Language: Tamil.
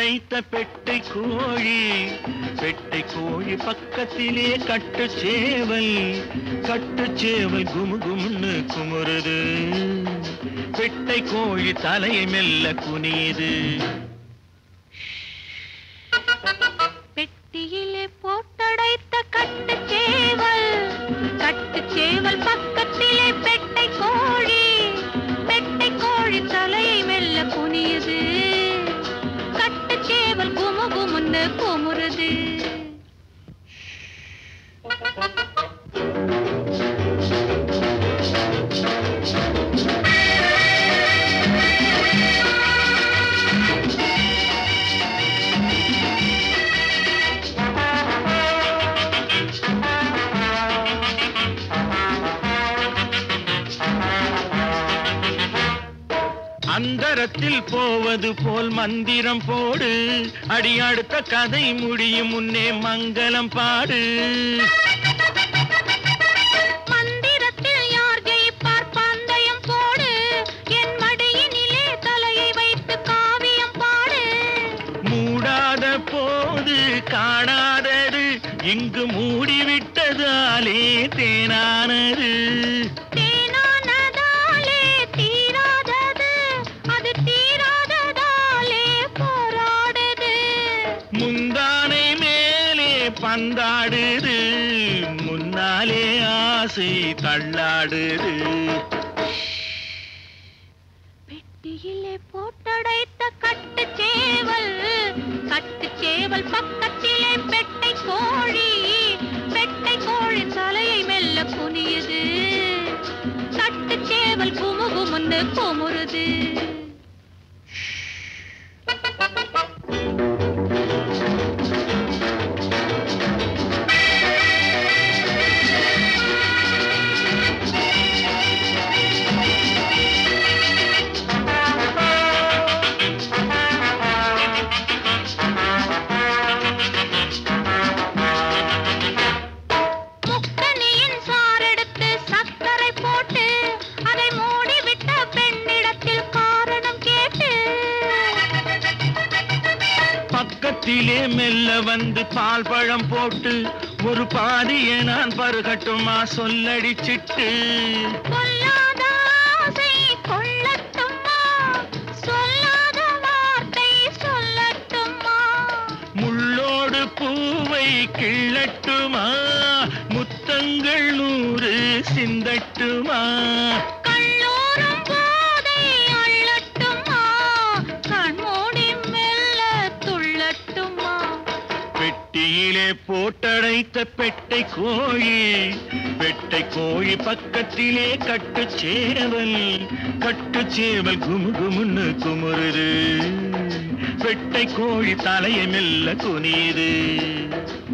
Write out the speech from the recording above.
போட்டடைத்த பெட்டை கோழி பெட்டை கோழி பக்கத்திலே கட்டு சேவல் கட்டு சேவல் குமு குமுன்னு குமுறுது பெட்டை கோழி தலையை மெல்ல குனியுது பெட்டியிலே போட்டடைத்த கட்டுச் சேவல் கட்டுச் சேவல் பக்கத்திலே பெட்டை கோழி பெட்டை கோழி தலையை மெல்ல குனியுது கட்டுச் சேவல் குமு குமுன்னு குமுறுது அந்தரத்தில் போவது போல் மந்திரம் போடு அடி அடுத்த கதை முடியும் முன்னே மங்களம் பாடு மந்திரத்தில் யார் ஜெயிப்பார் பந்தயம் போடு என் மடியினிலே தலையை வைத்து காவியம் பாடு மூடாத போது காணாதது இங்கு மூடிவிட்டதாலே தேனானது தேனானதாலே தீராதது அது தீராததாலே போராடுது முந்தானை மேலே பந்தாடுது முன்னாலே ஆசை தள்ளாடுது பெட்டியிலே போட்டடைத்த கட்டுச் சேவல் கட்டுச் சேவல் பக்கத்திலே பெட்டை கோழி பெட்டை கோழி தலையை மெல்ல குனியுது கட்டுச் சேவல் குமுகுமுன்னு குமுறுது முக்கனியின் சாரெடுத்து சர்க்கரை போட்டு அதை மூடிவிட்ட பெண்ணிடத்தில் காரணம் கேட்டு பக்கத்திலே மெல்ல வந்து பால் பழம் போட்டு ஒரு பாதியை நான் பருகட்டுமா சொல்லடிச்சிட்டு கொல்லாத ஆசை கொள்ளட்டுமா சொல்லாத வார்த்தை சொல்லட்டுமா முள்ளோடு பூவை கிள்ளட்டுமா முத்தங்கள் நூறு சிந்தட்டுமா கல்லூரும் போதை அள்ளட்டுமா கண்மூடி மெல்ல துள்ளட்டுமா பெட்டியிலே போட்டடைத்த பெட்டை கோழி பெட்டை கோழி பக்கத்திலே கட்டு சேவல் கட்டு சேவல் குமு குமுன்னு குமுறுது பெட்டை கோழி தலையை மெல்ல குனியுது